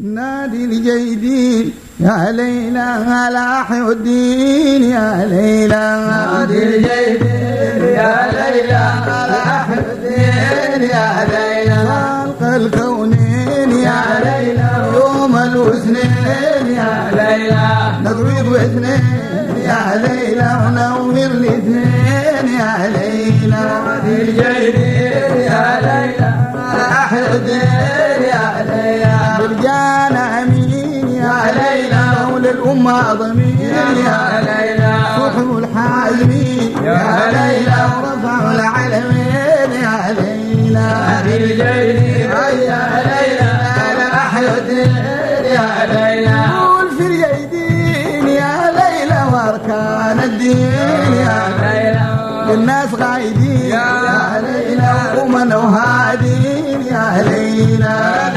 نادي الجيدين يا ليلى على الدين يا ليلى نادي الجيدين يا ليلى على الدين يا ليلى خلق الكونين يا ليلى يوم الاثنين يا ليلى نضرب واثنين يا ليلى ونور الاثنين يا ليلى نادي الجيدين يا ليلى على الدين يا ليلى بالجانا امين يا ليلى مولى الامه ضمين يا يا ليلى صحب الحازمين يا ليلى ورفعوا العلمين يا ليلى نادي الجيدين يا ليلى على الدين يا ليلى قول في اليدين يا ليلى واركان الدين يا ليلى الناس غايدين يا ليلى ومن وهادين يا ليلى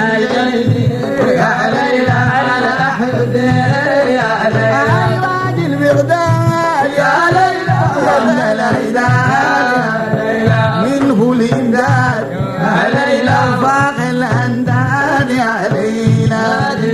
يا ليلى على الدين يا ليلى علاج البغداد يا ليلى يا ليلى منه الإمداد يا ليلى فاق الأنداد يا ليلى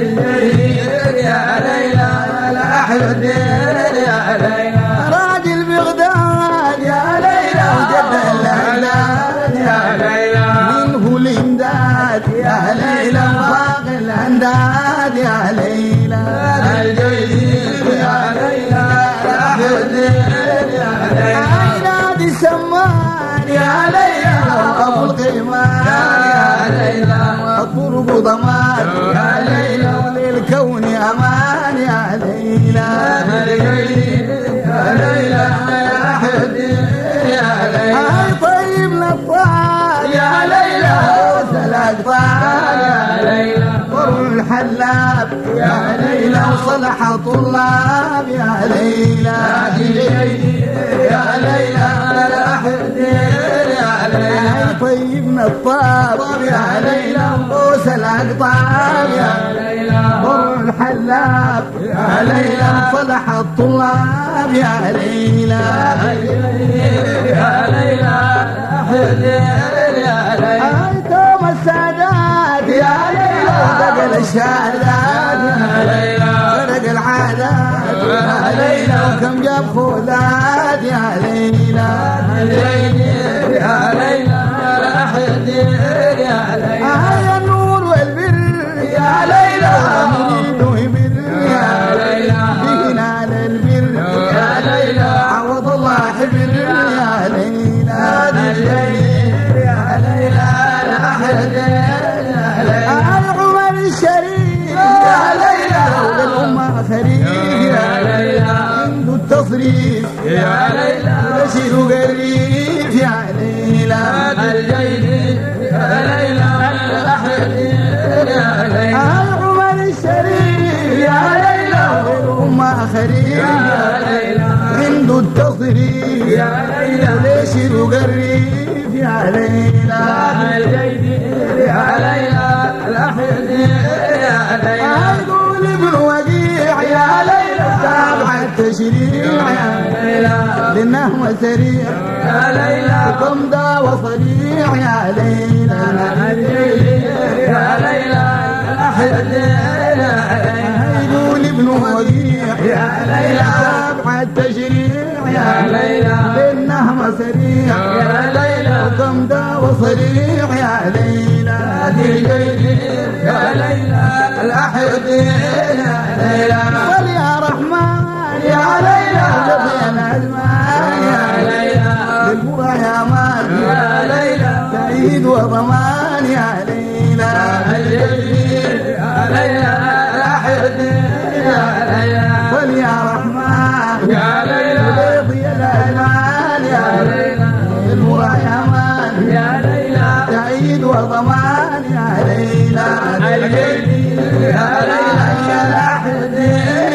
يا ليلى على الدين يا ليلى راج البغداد يا ليلى وجد الأنداد يا ليلى منه الإمداد يا ليلى فاق الأنداد يا ليلى الجيد يا ليلى على الدين يا ليلى عيناد السمان يا ليلى أبو القيمان يا ليلى الطرق ضمان يا ليلى وللكون أمان يا ليلى الجيد يا ليلى على الدين يا ليلى هاي طيب نطال يا ليلى وسلك طال يا ليلى طر الحلاب يا ليلى وصلح طلاب يا ليلى الجيد يا ليلى على الدين يا ليلى هاي طيب نطال يا ليلى وسلك طال يا ليلى طر الحلاب يا ليلى صلح الطلاب يا ليلى يا ليلى على الدين يا ليلى هاي توم السادات يا ليلى ودق الشهادات يا ليلى فرق العادات يا ليلى وكم جاب خولات يا ليلى يا ليلى على الدين يا ليلى هاي النور والبر يا ليلى نريد وبر يا ليلى بينا للبر يا ليلى عوض الله حبر يا ليلى يا ليلى على الدين يا ليلى هاي عمر الشريف يا ليلى وللأمة خريف يا ليلى عنده التصريف يا ليلى بشير قريب يا ليلى الجيد يا ليلى على الدين يا ليلى هاي عمر الشريف يا ليلى والأمة خريف يا ليلى عنده التصريف يا ليلى بشير قريب يا ليلى الجيد يا ليلى الأحيد يا ليلى يقول ابن وقيع يا ليلى تابع التشريع يا ليلى للنهوة سريع يا ليلى قمدة وصريع يا ليلى الجيد يا ليلى الأحيد يا ليلى يقول ابن وقيع يا ليلى تابع التشريع يا ليلى للنهوة سريع يا ليلى قمدة وصريع يا ليلى الجيد يا ليلى الأحيد يا ليلى صل يا رحمن يا ليلى لطي الأزمان يا ليلى للبرى يا مان يا ليلى سعيد وضمان يا ليلى الجيد يا ليلى الأحيد يا ليلى صل يا رحمن يا ليلى لطي الأزمان يا ليلى للبرى يا مان يا ليلى سعيد وضمان يا ليلى الجيد يا ليلى الأحيد